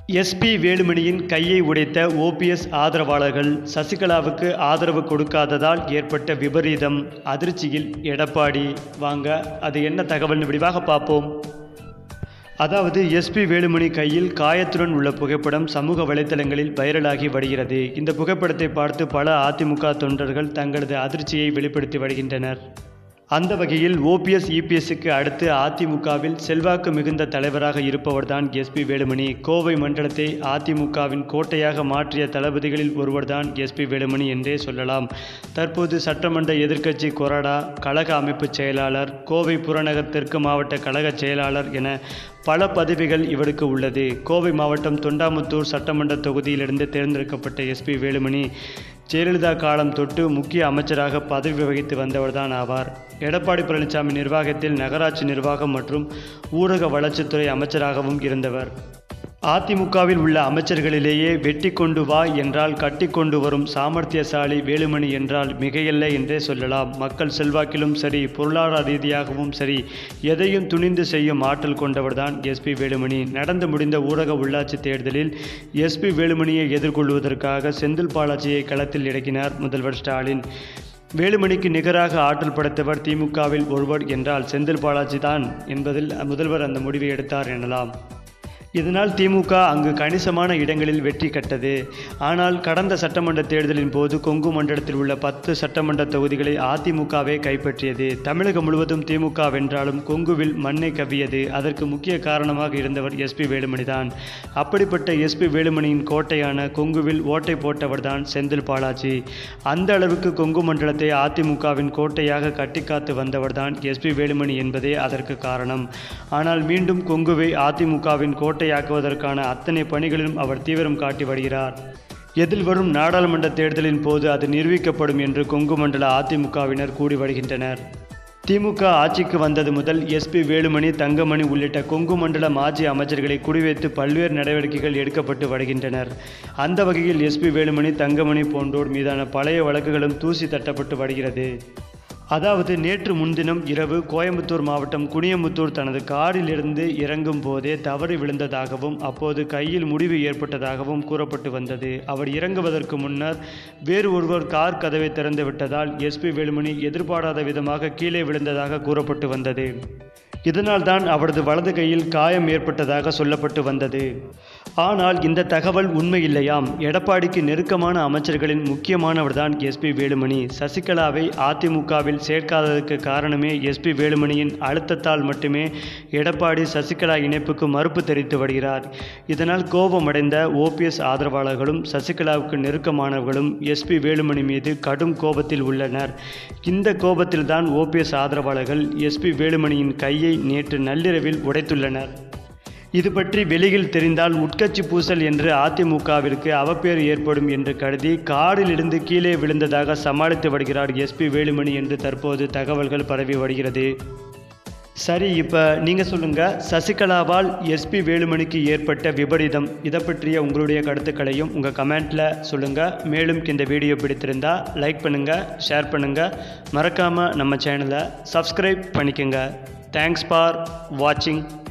SP வேலுமணியின் கையை உடைத்த OPS ஆதரவாளர்கள் சசிகலாவுக்கு ஆதரவு கொடுக்காததால் ஏற்பட்ட விபரீதம் அதிர்ச்சியில் எடப்பாடி வாங்க அது என்ன தகவல்னு விரிவாக பார்ப்போம் அதாவது எஸ்பி வேலுமணி கையில் காயத்துடன் உள்ள புகைப்படம் சமூக வலைத்தளங்களில் வைரலாகி வருகிறது இந்த புகைப்படத்தை பார்த்து பல அதிமுக தொண்டர்கள் தங்களது அதிர்ச்சியை வெளிப்படுத்தி வருகின்றனர் அந்த வகையில் ஓபிஎஸ் இபிஎஸ்க்கு அடுத்து அதிமுகவில் செல்வாக்கு மிகுந்த தலைவராக இருப்பவர்தான் எஸ்பி வேலுமணி கோவை மண்டலத்தை அதிமுகவின் கோட்டையாக மாற்றிய தளபதிகளில் ஒருவர்தான் எஸ்பி வேலுமணி என்றே சொல்லலாம் தற்போது சட்டமன்ற எதிர்க்கட்சி கொறடா கழக அமைப்பு செயலாளர் கோவை புறநகர் தெற்கு மாவட்ட கழக செயலாளர் என பல பதவிகள் இவருக்கு உள்ளது கோவை மாவட்டம் தொண்டாமுத்தூர் சட்டமன்ற தொகுதியிலிருந்து தேர்ந்தெடுக்கப்பட்ட எஸ்பி வேலுமணி ஜெயலலிதா காலம் தொட்டு முக்கிய அமைச்சராக பதவி வகித்து வந்தவர்தான் ஆவார் எடப்பாடி பழனிசாமி நிர்வாகத்தில் நகராட்சி நிர்வாகம் மற்றும் ஊரக வளர்ச்சித்துறை அமைச்சராகவும் இருந்தவர் அதிமுகவில் உள்ள அமைச்சர்களிலேயே வெட்டி கொண்டு வா என்றால் கட்டி கொண்டு வரும் சாமர்த்தியசாலி வேலுமணி என்றால் மிகையல்ல என்றே சொல்லலாம் மக்கள் செல்வாக்கிலும் சரி பொருளாதார ரீதியாகவும் சரி எதையும் துணிந்து செய்யும் ஆற்றல் கொண்டவர்தான் எஸ்பி வேலுமணி நடந்து முடிந்த ஊரக உள்ளாட்சி தேர்தலில் எஸ்பி வேலுமணியை எதிர்கொள்வதற்காக செந்தில் பாலாஜியை களத்தில் இறக்கினார் முதல்வர் ஸ்டாலின் வேலுமணிக்கு நிகராக ஆற்றல் படைத்தவர் திமுகவில் ஒருவர் என்றால் செந்தில் பாலாஜி தான் என்பதில் முதல்வர் அந்த முடிவை எடுத்தார் எனலாம் இதனால் திமுக அங்கு கணிசமான இடங்களில் வெற்றி கட்டது ஆனால் கடந்த சட்டமன்ற தேர்தலின் போது கொங்கு மண்டலத்தில் உள்ள பத்து சட்டமன்ற தொகுதிகளை அதிமுகவே கைப்பற்றியது தமிழகம் முழுவதும் திமுக வென்றாலும் கொங்குவில் மண்ணை கவ்வியது அதற்கு முக்கிய காரணமாக இருந்தவர் எஸ்பி வேலுமணிதான் அப்படிப்பட்ட எஸ்பி வேலுமணியின் கோட்டையான கொங்குவில் ஓட்டை போட்டவர்தான் செந்தில் பாலாஜி அந்த அளவுக்கு கொங்கு மண்டலத்தை அதிமுகவின் கோட்டையாக கட்டிக்காத்து வந்தவர்தான் எஸ்பி வேலுமணி என்பதே அதற்கு காரணம் ஆனால் மீண்டும் கொங்குவை அதிமுகவின் கோட்டை கோட்டையாக்குவதற்கான அத்தனை பணிகளிலும் அவர் தீவிரம் காட்டி வருகிறார் எதில் வரும் நாடாளுமன்ற தேர்தலின் போது அது நிரூபிக்கப்படும் என்று கொங்கு மண்டல அதிமுகவினர் கூடி வருகின்றனர் திமுக ஆட்சிக்கு வந்தது முதல் எஸ்பி வேலுமணி தங்கமணி உள்ளிட்ட கொங்கு மண்டல மாஜி அமைச்சர்களை குறிவைத்து பல்வேறு நடவடிக்கைகள் எடுக்கப்பட்டு வருகின்றனர் அந்த வகையில் எஸ்பி வேலுமணி தங்கமணி போன்றோர் மீதான பழைய வழக்குகளும் தூசி தட்டப்பட்டு வருகிறது அதாவது நேற்று முன்தினம் இரவு கோயம்புத்தூர் மாவட்டம் குனியமுத்தூர் தனது காரிலிருந்து இறங்கும் போதே தவறி விழுந்ததாகவும் அப்போது கையில் முடிவு ஏற்பட்டதாகவும் கூறப்பட்டு வந்தது அவர் இறங்குவதற்கு முன்னர் வேறு ஒருவர் கார் கதவை திறந்து விட்டதால் எஸ்பி வேலுமணி எதிர்பாராத விதமாக கீழே விழுந்ததாக கூறப்பட்டு வந்தது இதனால் தான் அவரது வலது கையில் காயம் ஏற்பட்டதாக சொல்லப்பட்டு வந்தது ஆனால் இந்த தகவல் உண்மை இல்லையாம் எடப்பாடிக்கு நெருக்கமான அமைச்சர்களின் முக்கியமானவர்தான் எஸ்பி வேலுமணி சசிகலாவை அதிமுகவில் சேர்க்காததற்கு காரணமே எஸ்பி வேலுமணியின் அழுத்தத்தால் மட்டுமே எடப்பாடி சசிகலா இணைப்புக்கு மறுப்பு தெரிவித்து வருகிறார் இதனால் கோபமடைந்த ஓபிஎஸ் ஆதரவாளர்களும் சசிகலாவுக்கு நெருக்கமானவர்களும் எஸ்பி வேலுமணி மீது கடும் கோபத்தில் உள்ளனர் இந்த கோபத்தில்தான் ஓபிஎஸ் ஆதரவாளர்கள் எஸ்பி வேலுமணியின் கையை நேற்று நள்ளிரவில் உடைத்துள்ளனர் இது பற்றி வெளியில் தெரிந்தால் உட்கட்சி பூசல் என்று அதிமுகவிற்கு அவப்பேறு ஏற்படும் என்று கருதி காரிலிருந்து கீழே விழுந்ததாக சமாளித்து வருகிறார் எஸ்பி வேலுமணி என்று தற்போது தகவல்கள் பரவி வருகிறது சரி இப்போ நீங்கள் சொல்லுங்கள் சசிகலாவால் எஸ்பி வேலுமணிக்கு ஏற்பட்ட விபரீதம் இதை பற்றிய உங்களுடைய கருத்துக்களையும் உங்கள் கமெண்ட்டில் சொல்லுங்கள் மேலும் இந்த வீடியோ பிடித்திருந்தால் லைக் பண்ணுங்கள் ஷேர் பண்ணுங்கள் மறக்காமல் நம்ம சேனலை சப்ஸ்கிரைப் பண்ணிக்கோங்க தேங்க்ஸ் ஃபார் வாட்சிங்